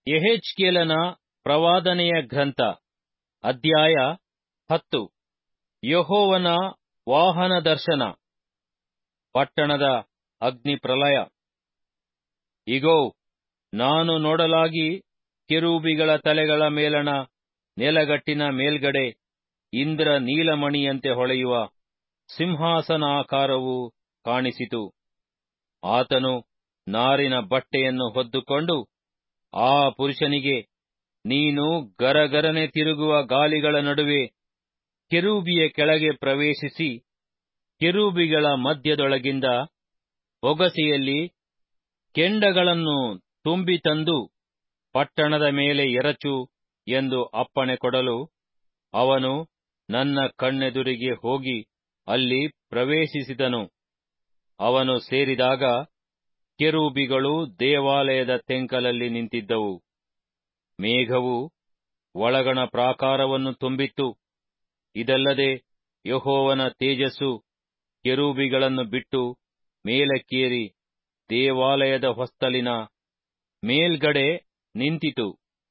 ಯೆಹೆಜ್ಕೇಲನ ಪ್ರವಾದನೆಯ ಗ್ರಂಥ ಅಧ್ಯಾಯ ಹತ್ತು ಯೆಹೋವನ ವಾಹನ ದರ್ಶನ ಪಟ್ಟಣದ ಅಗ್ನಿ ಪ್ರಳಯ ಇಗೋ ನಾನು ನೋಡಲಾಗಿ ಕೆರೂಬಿಗಳ ತಲೆಗಳ ಮೇಲಣ ನೆಲಗಟ್ಟಿನ ಮೇಲ್ಗಡೆ ಇಂದ್ರ ನೀಲಮಣಿಯಂತೆ ಹೊಳೆಯುವ ಸಿಂಹಾಸನಾಕಾರವು ಕಾಣಿಸಿತು ಆತನು ನಾರಿನ ಬಟ್ಟೆಯನ್ನು ಹೊದ್ದುಕೊಂಡು ಆ ಪುರುಷನಿಗೆ ನೀನು ಗರಗರನೆ ತಿರುಗುವ ಗಾಲಿಗಳ ನಡುವೆ ಕೆರೂಬಿಯ ಕೆಳಗೆ ಪ್ರವೇಶಿಸಿ ಕೆರೂಬಿಗಳ ಮಧ್ಯದೊಳಗಿಂದ ಬೊಗಸೆಯಲ್ಲಿ ಕೆಂಡಗಳನ್ನು ತುಂಬಿ ತಂದು ಪಟ್ಟಣದ ಮೇಲೆ ಎರಚು ಎಂದು ಅಪ್ಪಣೆ ಕೊಡಲು ಅವನು ನನ್ನ ಕಣ್ಣೆದುರಿಗೆ ಹೋಗಿ ಅಲ್ಲಿ ಪ್ರವೇಶಿಸಿದನು ಅವನು ಸೇರಿದಾಗ ಕೆರೂಬಿಗಳು ದೇವಾಲಯದ ತೆಂಕಲಲ್ಲಿ ನಿಂತಿದ್ದವು ಮೇಘವು ಒಳಗಣ ಪ್ರಾಕಾರವನ್ನು ತುಂಬಿತ್ತು ಇದಲ್ಲದೆ ಯೆಹೋವನ ತೇಜಸ್ಸು ಕೆರೂಬಿಗಳನ್ನು ಬಿಟ್ಟು ಮೇಲಕ್ಕೇರಿ ದೇವಾಲಯದ ಹೊಸ್ತಲಿನ ಮೇಲ್ಗಡೆ ನಿಂತಿತು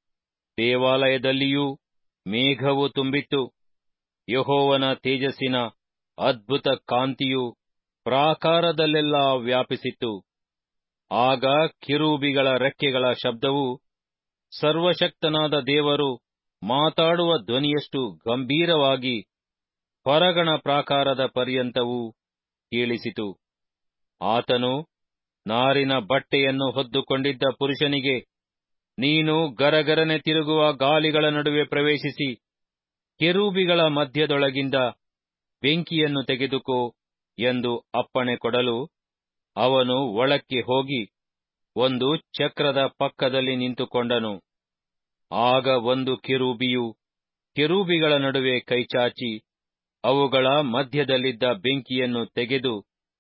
ದೇವಾಲಯದಲ್ಲಿಯೂ ಮೇಘವು ತುಂಬಿತ್ತು ಯೆಹೋವನ ತೇಜಸ್ಸಿನ ಅದ್ಭುತ ಕಾಂತಿಯು ಪ್ರಾಕಾರದಲ್ಲೆಲ್ಲಾ ವ್ಯಾಪಿಸಿತ್ತು ಆಗ ಕಿರೂಬಿಗಳ ರೆಕ್ಕೆಗಳ ಶಬ್ದವು ಸರ್ವಶಕ್ತನಾದ ದೇವರು ಮಾತಾಡುವ ಧ್ವನಿಯಷ್ಟು ಗಂಭೀರವಾಗಿ ಹೊರಗಣ ಪ್ರಾಕಾರದ ಪರ್ಯಂತವೂ ಕೇಳಿಸಿತು ಆತನು ನಾರಿನ ಬಟ್ಟೆಯನ್ನು ಹೊದ್ದುಕೊಂಡಿದ್ದ ಪುರುಷನಿಗೆ ನೀನು ಗರಗರನೆ ತಿರುಗುವ ಗಾಲಿಗಳ ನಡುವೆ ಪ್ರವೇಶಿಸಿ ಕೆರೂಬಿಗಳ ಮಧ್ಯದೊಳಗಿಂದ ಬೆಂಕಿಯನ್ನು ತೆಗೆದುಕೋ ಎಂದು ಅಪ್ಪಣೆ ಕೊಡಲು ಅವನು ಒಳಕ್ಕೆ ಹೋಗಿ ಒಂದು ಚಕ್ರದ ಪಕ್ಕದಲ್ಲಿ ನಿಂತುಕೊಂಡನು ಆಗ ಒಂದು ಕೆರೂಬಿಯು ಕೆರೂಬಿಗಳ ನಡುವೆ ಕೈಚಾಚಿ ಅವುಗಳ ಮಧ್ಯದಲ್ಲಿದ್ದ ಬೆಂಕಿಯನ್ನು ತೆಗೆದು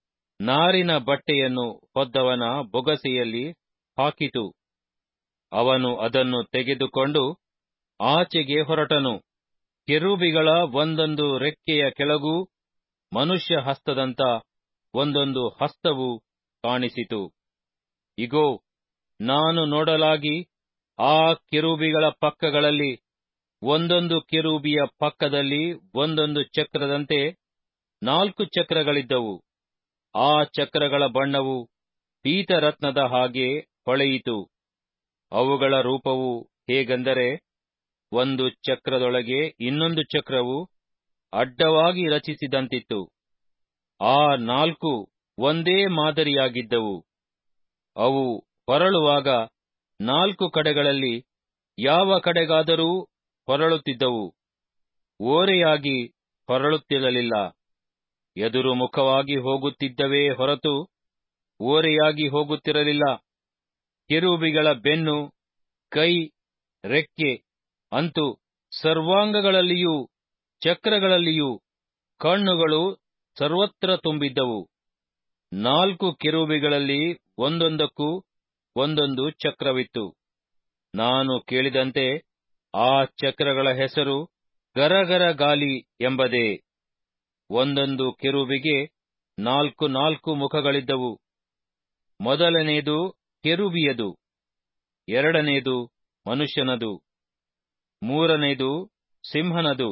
ನಾರಿನ ಬಟ್ಟೆಯನ್ನು ಹೊದ್ದವನ ಬೊಗಸೆಯಲ್ಲಿ ಹಾಕಿತು ಅವನು ಅದನ್ನು ತೆಗೆದುಕೊಂಡು ಆಚೆಗೆ ಹೊರಟನು ಕೆರೂಬಿಗಳ ಒಂದೊಂದು ರೆಕ್ಕೆಯ ಕೆಳಗೂ ಮನುಷ್ಯ ಹಸ್ತದಂತ ಒಂದೊಂದು ಹಸ್ತವು ಕಾಣಿಸಿತು ಇಗೋ ನಾನು ನೋಡಲಾಗಿ ಆ ಕೆರೂಬಿಗಳ ಪಕ್ಕಗಳಲ್ಲಿ ಒಂದೊಂದು ಕೆರೂಬಿಯ ಪಕ್ಕದಲ್ಲಿ ಒಂದೊಂದು ಚಕ್ರದಂತೆ ನಾಲ್ಕು ಚಕ್ರಗಳಿದ್ದವು ಆ ಚಕ್ರಗಳ ಬಣ್ಣವು ಪೀತರತ್ನದ ಹಾಗೆ ಹೊಳೆಯಿತು ಅವುಗಳ ರೂಪವು ಹೇಗೆಂದರೆ ಒಂದು ಚಕ್ರದೊಳಗೆ ಇನ್ನೊಂದು ಚಕ್ರವು ಅಡ್ಡವಾಗಿ ರಚಿಸಿದಂತಿತ್ತು ಆ ನಾಲ್ಕು ಒಂದೇ ಮಾದರಿಯಾಗಿದ್ದವು ಅವು ಹೊರಳುವಾಗ ನಾಲ್ಕು ಕಡೆಗಳಲ್ಲಿ ಯಾವ ಕಡೆಗಾದರೂ ಹೊರಳುತ್ತಿದ್ದವು ಓರೆಯಾಗಿ ಹೊರಳುತ್ತಿರಲಿಲ್ಲ ಎದುರು ಮುಖವಾಗಿ ಹೋಗುತ್ತಿದ್ದವೇ ಹೊರತು ಓರೆಯಾಗಿ ಹೋಗುತ್ತಿರಲಿಲ್ಲ ಕೆರೂಬಿಗಳ ಬೆನ್ನು ಕೈ ರೆಕ್ಕೆ ಅಂತು ಸರ್ವಾಂಗಗಳಲ್ಲಿಯೂ ಚಕ್ರಗಳಲ್ಲಿಯೂ ಕಣ್ಣುಗಳು ಸರ್ವತ್ರ ತುಂಬಿದ್ದವು ನಾಲ್ಕು ಕೆರೂಬಿಗಳಲ್ಲಿ ಒಂದೊಂದಕ್ಕೂ ಒಂದೊಂದು ಚಕ್ರವಿತ್ತು ನಾನು ಕೇಳಿದಂತೆ ಆ ಚಕ್ರಗಳ ಹೆಸರು ಗರಗರ ಗಾಲಿ ಎಂಬುದೇ ಒಂದೊಂದು ಕೆರೂಬಿಗೆ ನಾಲ್ಕು ನಾಲ್ಕು ಮುಖಗಳಿದ್ದವು ಮೊದಲನೆಯದು ಕೆರೂಬಿಯದು ಎರಡನೆಯದು ಮನುಷ್ಯನದು ಮೂರನೆಯದು ಸಿಂಹನದು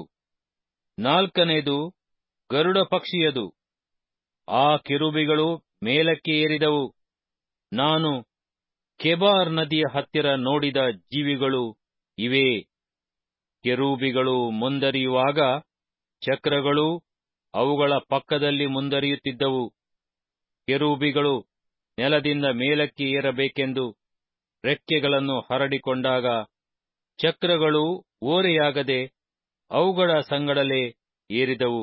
ನಾಲ್ಕನೆಯದು ಗರುಡ ಪಕ್ಷಿಯದು ಆ ಕೆರೂಬಿಗಳು ಮೇಲಕ್ಕೆ ಏರಿದವು ನಾನು ಕೆಬಾರ್ ನದಿಯ ಹತ್ತಿರ ನೋಡಿದ ಜೀವಿಗಳು ಇವೇ ಕೆರೂಬಿಗಳು ಮುಂದರಿಯುವಾಗ ಚಕ್ರಗಳು ಅವುಗಳ ಪಕ್ಕದಲ್ಲಿ ಮುಂದರಿಯುತ್ತಿದ್ದವು ಕೆರೂಬಿಗಳು ನೆಲದಿಂದ ಮೇಲಕ್ಕೆ ಏರಬೇಕೆಂದು ರೆಕ್ಕೆಗಳನ್ನು ಹರಡಿಕೊಂಡಾಗ ಚಕ್ರಗಳು ಓರೆಯಾಗದೆ ಅವುಗಳ ಸಂಗಡಲೇ ಏರಿದವು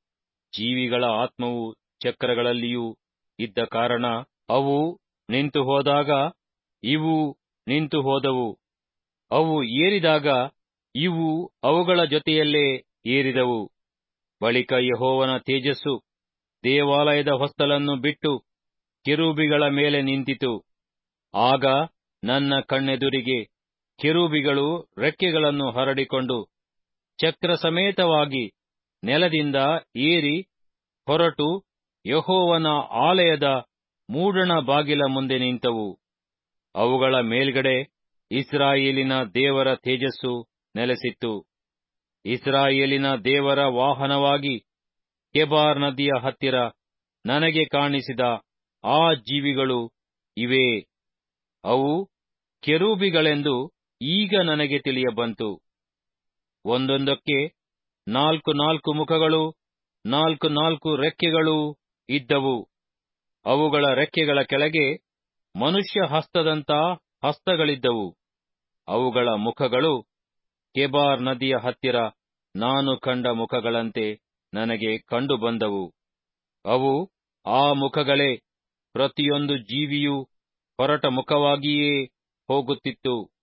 ಜೀವಿಗಳ ಆತ್ಮವು ಚಕ್ರಗಳಲ್ಲಿಯೂ ಇದ್ದ ಕಾರಣ ಅವು ನಿಂತು ಹೋದಾಗ ಇವು ನಿಂತು ಹೋದವು ಅವು ಏರಿದಾಗ ಇವು ಅವುಗಳ ಜೊತೆಯಲ್ಲೇ ಏರಿದವು ಬಳಿಕ ಯಹೋವನ ತೇಜಸ್ಸು ದೇವಾಲಯದ ಹೊಸ್ತಲನ್ನು ಬಿಟ್ಟು ಕೆರೂಬಿಗಳ ಮೇಲೆ ನಿಂತಿತು ಆಗ ನನ್ನ ಕಣ್ಣೆದುರಿಗೆ ಕೆರೂಬಿಗಳು ರೆಕ್ಕೆಗಳನ್ನು ಹರಡಿಕೊಂಡು ಚಕ್ರ ಸಮೇತವಾಗಿ ನೆಲದಿಂದ ಏರಿ ಹೊರಟು ಯಹೋವನ ಆಲಯದ ಮೂಡಣ ಬಾಗಿಲ ಮುಂದೆ ನಿಂತವು ಅವುಗಳ ಮೇಲ್ಗಡೆ ಇಸ್ರಾಯೇಲಿನ ದೇವರ ತೇಜಸ್ಸು ನೆಲೆಸಿತ್ತು ಇಸ್ರಾಯೇಲಿನ ದೇವರ ವಾಹನವಾಗಿ ಕೆಬಾರ್ ನದಿಯ ಹತ್ತಿರ ನನಗೆ ಕಾಣಿಸಿದ ಆ ಜೀವಿಗಳು ಇವೇ ಅವು ಕೆರೂಬಿಗಳೆಂದು ಈಗ ನನಗೆ ತಿಳಿಯಬಂತು ಒಂದೊಂದಕ್ಕೆ ನಾಲ್ಕು ನಾಲ್ಕು ಮುಖಗಳು ನಾಲ್ಕು ನಾಲ್ಕು ರೆಕ್ಕೆಗಳೂ ಇದ್ದವು ಅವುಗಳ ರೆಕ್ಕೆಗಳ ಕೆಳಗೆ ಮನುಷ್ಯ ಹಸ್ತದಂತ ಹಸ್ತಗಳಿದ್ದವು ಅವುಗಳ ಮುಖಗಳು ಕೆಬಾರ್ ನದಿಯ ಹತ್ತಿರ ನಾನು ಕಂಡ ಮುಖಗಳಂತೆ ನನಗೆ ಕಂಡುಬಂದವು ಅವು ಆ ಮುಖಗಳೇ ಪ್ರತಿಯೊಂದು ಜೀವಿಯೂ ಹೊರಟ ಮುಖವಾಗಿಯೇ ಹೋಗುತ್ತಿತ್ತು